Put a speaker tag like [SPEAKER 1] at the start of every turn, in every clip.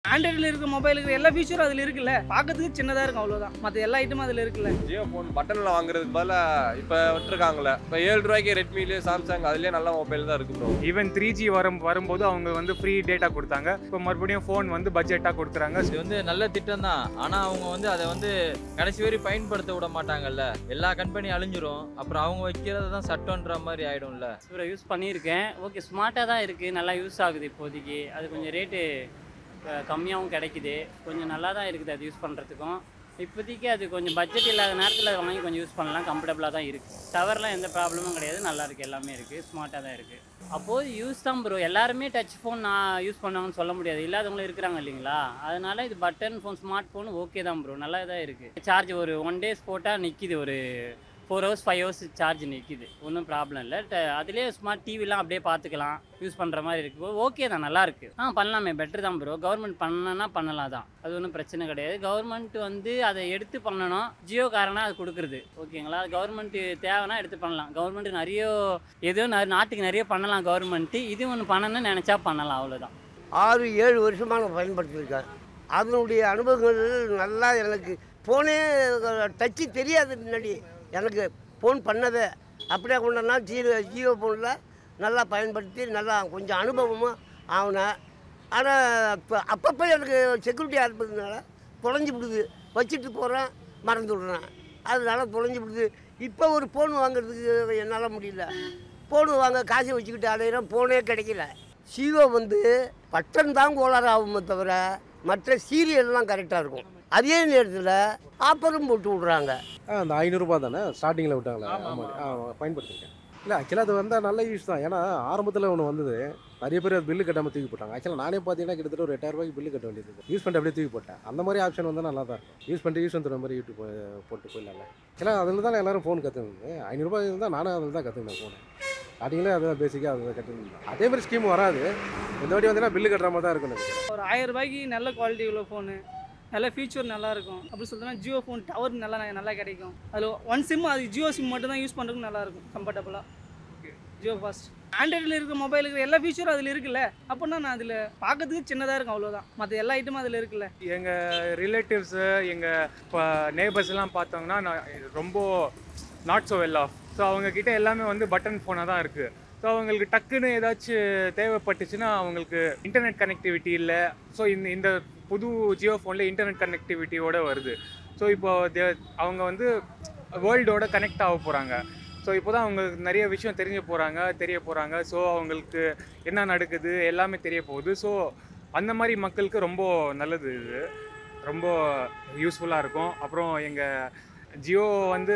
[SPEAKER 1] ஆண்ட்ராய்டில் இருக்கிற மொபைலுக்கு எல்லா ஃபீச்சரும் அதில் இருக்குல்ல பார்க்கறதுக்கு சின்னதாக இருக்கும் அவ்வளோதான் மற்ற எல்லா ஐட்டமும் அதில் இருக்குல்ல
[SPEAKER 2] ஜியோ ஃபோன் பட்டனில் வாங்குறதுக்கு பதிலாக இப்போ விட்டுருக்காங்களே இப்போ ஏழு ரூபாய்க்கு ரெட்மிலே சாம்சங் அதுலேயே நல்ல மொபைல் தான் இருக்கு ப்ரோ
[SPEAKER 3] ஈவன் த்ரீ ஜி வரும் வரும்போது அவங்க வந்து ஃப்ரீ டேட்டா கொடுத்தாங்க இப்போ மறுபடியும் ஃபோன் வந்து பட்ஜெட்டாக கொடுக்குறாங்க
[SPEAKER 4] இது வந்து நல்ல திட்டம் தான் ஆனால் அவங்க வந்து அதை வந்து கடைசி வரை பயன்படுத்த விட மாட்டாங்கல்ல எல்லா கம்பெனி அழிஞ்சிரும் அப்புறம் அவங்க வைக்கிறது தான் சட்டம்ன்ற மாதிரி ஆயிடும்ல
[SPEAKER 5] இவரை யூஸ் பண்ணியிருக்கேன் ஓகே ஸ்மார்ட்டாக தான் இருக்குது நல்லா யூஸ் ஆகுது இப்போதைக்கு அது கொஞ்சம் ரேட்டு கம்மியாகவும் கிடைக்குது கொஞ்சம் நல்லா தான் இருக்குது அது யூஸ் பண்ணுறதுக்கும் இப்போதைக்கு அது கொஞ்சம் பட்ஜெட் இல்லாத நேரத்தில் அதை வாங்கி கொஞ்சம் யூஸ் பண்ணலாம் கம்ஃபர்டபுளாக தான் இருக்குது டவர்லாம் எந்த ப்ராப்ளமும் கிடையாது நல்லா இருக்குது எல்லாமே இருக்குது ஸ்மார்ட்டாக தான் இருக்குது அப்போது யூஸ் தான் ப்ரோ எல்லாருமே டச் ஃபோன் நான் யூஸ் பண்ணாங்கன்னு சொல்ல முடியாது இல்லாதவங்களும் இருக்கிறாங்க இல்லைங்களா அதனால இது button phone smart phone okay தான் ப்ரோ நல்லா தான் இருக்குது சார்ஜ் ஒரு ஒன் டேஸ் போட்டால் நிற்கிது ஒரு four hours five hours charge நிற்கிது ஒன்றும் ப்ராப்ளம் இல்லை அதுலேயே ஸ்மார்ட் டிவிலாம் அப்படியே பார்த்துக்கலாம் யூஸ் பண்ணுற மாதிரி இருக்குது ஓகே தான் நல்லா இருக்கு ஆ பண்ணலாமே பெட்டர் தான் ப்ரோ கவர்மெண்ட் பண்ணனா பண்ணலாம் தான் அது ஒன்றும் பிரச்சனை கிடையாது கவர்மெண்ட் வந்து அதை எடுத்து பண்ணணும் ஜியோ காரனா அது கொடுக்குறது ஓகேங்களா கவர்மெண்ட் தேவைன்னா எடுத்து பண்ணலாம் கவர்மெண்ட் நிறைய ஏதோ நா- நாட்டுக்கு நிறைய பண்ணலாம் கவர்மெண்ட்டு இது ஒன்று பண்ணணும்னு நினச்சா பண்ணலாம் அவ்வளோதான்
[SPEAKER 6] ஆறு ஏழு வருஷமாக நான் பயன்படுத்தியிருக்கேன் அதனுடைய அனுபவங்கள் நல்லா எனக்கு ஃபோனே டச்சு தெரியாது முன்னாடி எனக்கு ஃபோன் பண்ணதே அப்படியே கொண்டனா ஜியோ ஜியோ ஃபோனில் நல்லா பயன்படுத்தி நல்லா கொஞ்சம் அனுபவமும் ஆகினேன் ஆனால் இப்போ அப்பப்போ எனக்கு செக்யூரிட்டியாக இருப்பதுனால தொலைஞ்சு விடுது வச்சுட்டு போகிறேன் மறந்து விடுறேன் அதனால தொலைஞ்சு விடுது இப்போ ஒரு ஃபோன் வாங்குறதுக்கு என்னால் முடியல ஃபோன் வாங்க காசு வச்சுக்கிட்டு அலையிறேன் ஃபோனே கிடைக்கல ஜியோ வந்து பட்டன் தான் கோளாறு ஆகுமே தவிர மற்ற சீரியல்லாம் கரெக்டாக இருக்கும் அதே நேரத்தில் ஆஃபரும் போட்டு விட்றாங்க
[SPEAKER 7] ஆ அந்த ஐநூறுரூபா தானே ஸ்டார்டிங்கில் விட்டாங்களே ஆமாம் ஆ பயன்படுத்திருக்கேன் இல்லை ஆக்சுவலாக அது வந்தால் நல்ல யூஸ் தான் ஏன்னா ஆரம்பத்தில் ஒன்று வந்தது நிறைய பேர் அது பில்லு கட்டாமல் தூக்கி போட்டாங்க ஆக்சுவலாக நானே பார்த்தீங்கன்னா கிட்டத்தட்ட ஒரு எட்டாயிரம் ரூபாய்க்கு பில்லு கட்ட வேண்டியது யூஸ் பண்ணிட்டு அப்படியே தூக்கி போட்டேன் அந்த மாதிரி ஆப்ஷன் வந்தால் நல்லா தான் இருக்கும் யூஸ் பண்ணிட்டு யூஸ் பண்ணுற மாதிரி யூடியூப் போ- போட்டு போயிடலாம்ல ஆக்சுவலாக அதில் தான் எல்லாரும் ஃபோன் கற்றுனது ஐநூறுரூபா இருந்தால் நானும் அதில் தான் கற்றுக்கினேன் ஃபோனை ஸ்டார்டிங்கில் அதுதான் பேசிக்காக அதில் கற்றுக்கணும் அதே மாதிரி ஸ்கீம் வராது இந்த வாட்டி வந்தீங்கன்னா பில்லு கட்டுற மாதிரி தான் இருக்கும் எனக்கு
[SPEAKER 1] ஒரு ஆயிரம் ரூபாய்க்கு நல்ல குவாலிட்டி உள்ள ஃபோனு நல்ல ஃபீச்சர் நல்லா இருக்கும் அப்படி சொல்லிட்டோம்னா ஜியோ ஃபோன் டவர் நல்லா நல்லா கிடைக்கும் அதில் ஒன் சிம் அது ஜியோ சிம் மட்டும் தான் யூஸ் பண்ணுறதுக்கு நல்லா இருக்கும் கம்ஃபர்டபுளாக ஜியோ ஃபாஸ்ட் ஆண்ட்ராய்டில் இருக்கிற மொபைலுக்கு எல்லா ஃபீச்சரும் அதில் இருக்குல்ல அப்படின்னா நான் அதில் பார்க்கறதுக்கு சின்னதாக இருக்கும் அவ்வளோதான் மற்ற எல்லா ஐட்டமும் அதில் இருக்குல்ல
[SPEAKER 3] எங்கள் ரிலேட்டிவ்ஸு எங்கள் இப்போ நேபர்ஸ் எல்லாம் பார்த்தோம்னா நான் ரொம்ப not so well off so அவங்கக்கிட்ட எல்லாமே வந்து பட்டன் ஃபோனாக தான் இருக்குது ஸோ அவங்களுக்கு டக்குன்னு ஏதாச்சும் தேவைப்பட்டுச்சுன்னா அவங்களுக்கு இன்டர்நெட் கனெக்டிவிட்டி இல்லை ஸோ இந்த இந்த புது ஜியோ ஃபோனில் இன்டர்நெட் கனெக்டிவிட்டியோட வருது ஸோ இப்போ தே- அவங்க வந்து வேர்ல்டோட கனெக்ட் ஆக போகிறாங்க ஸோ இப்போ தான் அவங்களுக்கு நிறைய விஷயம் தெரிஞ்சு போகிறாங்க தெரிய போகிறாங்க ஸோ அவங்களுக்கு என்ன நடக்குது எல்லாமே தெரிய போகுது ஸோ அந்த மாதிரி மக்களுக்கு ரொம்ப நல்லது இது ரொம்ப யூஸ்ஃபுல்லாக இருக்கும் அப்புறம் எங்கள் ஜியோ வந்து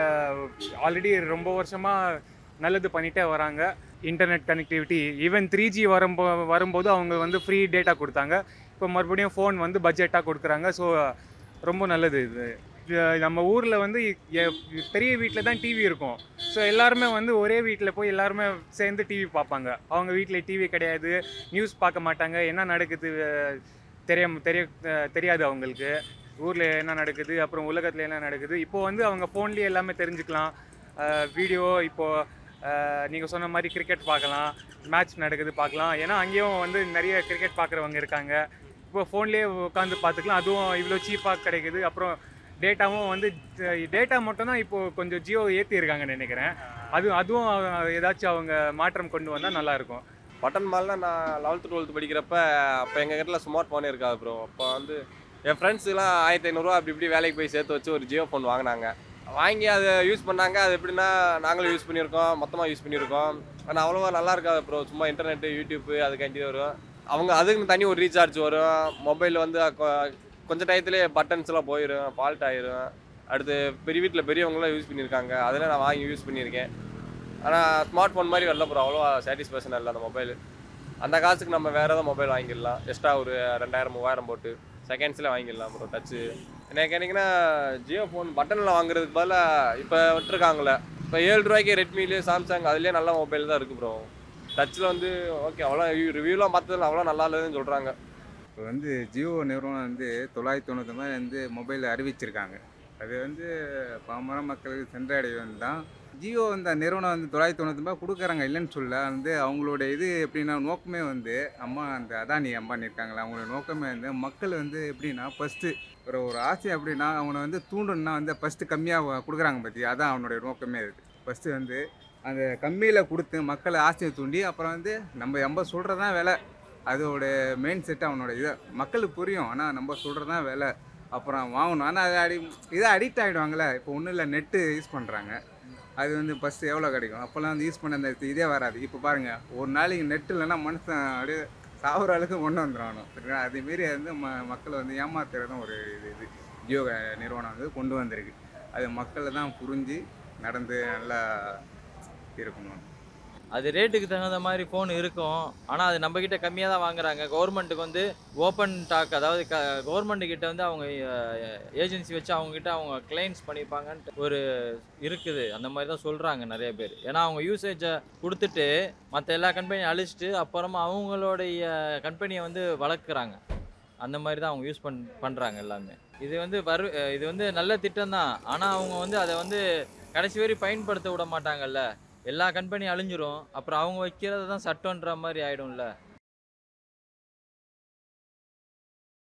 [SPEAKER 3] ஆல்ரெடி ரொம்ப வருஷமாக நல்லது பண்ணிகிட்டே வராங்க internet connectivity even three G வரும்போ வரும்போது அவங்க வந்து ஃப்ரீ டேட்டா கொடுத்தாங்க இப்போ மறுபடியும் ஃபோன் வந்து பட்ஜெட்டாக கொடுக்குறாங்க ஸோ ரொம்ப நல்லது இது இது நம்ம ஊரில் வந்து எ- பெரிய வீட்டில் தான் டிவி இருக்கும் ஸோ எல்லாருமே வந்து ஒரே வீட்டில் போய் எல்லாருமே சேர்ந்து டிவி பார்ப்பாங்க அவங்க வீட்டில் டிவி கிடையாது நியூஸ் பார்க்க மாட்டாங்க என்ன நடக்குது அஹ், தெரிய தெரிய அஹ், தெரியாது அவங்களுக்கு ஊரில் என்ன நடக்குது அப்புறம் உலகத்தில் என்ன நடக்குது இப்போ வந்து அவங்க ஃபோன்லேயே எல்லாமே தெரிஞ்சுக்கலாம் வீடியோ இப்போது நீங்கள் சொன்ன மாதிரி கிரிக்கெட் பார்க்கலாம் மேட்ச் நடக்குது பார்க்கலாம் ஏன்னா அங்கேயும் வந்து நிறைய கிரிக்கெட் பார்க்குறவங்க இருக்காங்க இப்போ ஃபோன்லேயே உட்காந்து பார்த்துக்கலாம் அதுவும் இவ்வளோ சீப்பாக கிடைக்குது அப்புறம் டேட்டாவும் வந்து டேட்டா மட்டும் தான் இப்போது கொஞ்சம் ஜியோ ஏற்றிருக்காங்கன்னு நினைக்கிறேன் அது அதுவும் ஏதாச்சும் அவங்க மாற்றம் கொண்டு வந்தால் நல்லாயிருக்கும்
[SPEAKER 2] பட்டன் மால்னா நான் லெவல்த்து டுவெல்த்து படிக்கிறப்ப அப்போ எங்கள் வீட்டில் ஸ்மார்ட் ஃபோனே இருக்காது ப்ரோ அப்போ வந்து என் ஃப்ரெண்ட்ஸுலாம் ஆயிரத்தி ஐநூறுரூவா அப்படி இப்படி வேலைக்கு போய் சேர்த்து வச்சு ஒரு ஜியோ ஃபோன் வாங்கினாங்க வாங்கி அதை யூஸ் பண்ணாங்க அது எப்படின்னா நாங்களும் யூஸ் பண்ணியிருக்கோம் மொத்தமாக யூஸ் பண்ணியிருக்கோம் ஆனால் அவ்வளோவா நல்லா இருக்காது ப்ரோ சும்மா இன்டர்நெட்டு யூடியூப்பு அதுக்காண்டி வரும் அவங்க அதுக்குன்னு தனி ஒரு ரீசார்ஜ் வரும் மொபைல் வந்து கொ- கொஞ்ச டயத்துலேயே பட்டன்ஸ்லாம் போயிடும் ஃபால்ட் ஆயிரும் அடுத்து பெரிய வீட்டில் பெரியவங்களாம் யூஸ் பண்ணியிருக்காங்க அதில் நான் வாங்கி யூஸ் பண்ணியிருக்கேன் ஆனால் ஸ்மார்ட் ஃபோன் மாதிரி வரல ப்ரோ அவ்வளோ சாட்டிஸ்ஃபேக்ஷன் இல்லை அந்த மொபைல் அந்த காசுக்கு நம்ம வேறு ஏதாவது மொபைல் வாங்கிடலாம் எக்ஸ்ட்ரா ஒரு ரெண்டாயிரம் மூவாயிரம் போட்டு செகண்ட்ஸில் வாங்கிடலாம் ப்ரோ டச்சு என்ன கேட்டிங்கன்னா ஜியோ ஃபோன் பட்டனில் வாங்குறதுக்கு பதிலாக இப்போ விட்டுருக்காங்களே இப்போ ஏழு ரூபாய்க்கு ரெட்மிலே சாம்சங் அதுலேயே நல்ல மொபைல் தான் இருக்குது ப்ரோ டச்சில் வந்து ஓகே அவ்வளோ ரிவ்யூலாம் பார்த்ததில்ல அவ்வளோ நல்லா இல்லைன்னு சொல்கிறாங்க
[SPEAKER 8] இப்போ வந்து ஜியோ நிறுவனம் வந்து தொள்ளாயிரத்தி தொண்ணூற்றி வந்து மொபைல் அறிவிச்சிருக்காங்க அது வந்து பாமர மக்களுக்கு சென்றடையும் தான் ஜியோ இந்த நிறுவனம் வந்து தொள்ளாயிரத்தி தொண்ணூத்தொம்பது கொடுக்குறாங்க இல்லைன்னு சொல்ல வந்து அவங்களோட இது எப்படின்னா நோக்கமே வந்து அம்மா அந்த அதானி அம்பானி இருக்காங்களா அவங்களோட நோக்கமே வந்து மக்கள் வந்து எப்படின்னா ஃபஸ்ட்டு ஒரு ஒரு ஆசை அப்படின்னா அவனை வந்து தூண்டணும்னா வந்து ஃபஸ்ட்டு கம்மியாக கொடுக்குறாங்க பற்றி அதான் அவனுடைய நோக்கமே இருக்குது ஃபஸ்ட்டு வந்து அந்த கம்மியில் கொடுத்து மக்களை ஆசையை தூண்டி அப்புறம் வந்து நம்ம நம்ம சொல்கிறது தான் விலை அதோட மெயின் செட் அவனோட இது மக்களுக்கு புரியும் ஆனால் நம்ம சொல்கிறது தான் விலை அப்புறம் வாங்கணும் ஆனால் அது அடி இதை அடிக்ட் ஆகிடுவாங்களே இப்போ ஒன்றும் இல்லை நெட்டு யூஸ் பண்ணுறாங்க அது வந்து ஃபஸ்ட்டு எவ்வளோ கிடைக்கும் அப்போல்லாம் வந்து யூஸ் பண்ண அந்த இதே வராது இப்போ பாருங்கள் ஒரு நாளைக்கு நெட் இல்லைன்னா மனுஷன் அப்படியே சாகுற அளவுக்கு கொண்டு வந்துடுவானோ சரிங்களா அதேமாரி வந்து ம மக்களை வந்து ஏமாத்துறதும் ஒரு இது இது ஜியோ நிறுவனம் வந்து கொண்டு வந்திருக்கு அது மக்களை தான் புரிஞ்சு நடந்து நல்லா இருக்கணும்
[SPEAKER 4] அது ரேட்டுக்கு தகுந்த மாதிரி ஃபோன் இருக்கும் ஆனால் அது நம்மக்கிட்ட கம்மியாக தான் வாங்குறாங்க கவர்மெண்ட்டுக்கு வந்து ஓப்பன் டாக் அதாவது க கவர்மெண்ட் கிட்ட வந்து அவங்க ஏஜென்சி வச்சு அவங்கக்கிட்ட அவங்க கிளைம்ஸ் பண்ணிப்பாங்கன்ட்டு ஒரு இருக்குது அந்த மாதிரி தான் சொல்கிறாங்க நிறைய பேர் ஏன்னா அவங்க யூசேஜை கொடுத்துட்டு மற்ற எல்லா கம்பெனியும் அழிச்சிட்டு அப்புறமா அவங்களுடைய கம்பெனியை வந்து வளர்க்குறாங்க அந்த மாதிரி தான் அவங்க யூஸ் பண் பண்ணுறாங்க எல்லாமே இது வந்து வரு இது வந்து நல்ல திட்டம் தான் ஆனால் அவங்க வந்து அதை வந்து கடைசி வரை பயன்படுத்த விட மாட்டாங்கல்ல எல்லா கம்பெனியும் அழிஞ்சிரும் அப்புறம் அவங்க வைக்கிறது தான் சட்டம்ன்ற மாதிரி ஆயிடும்ல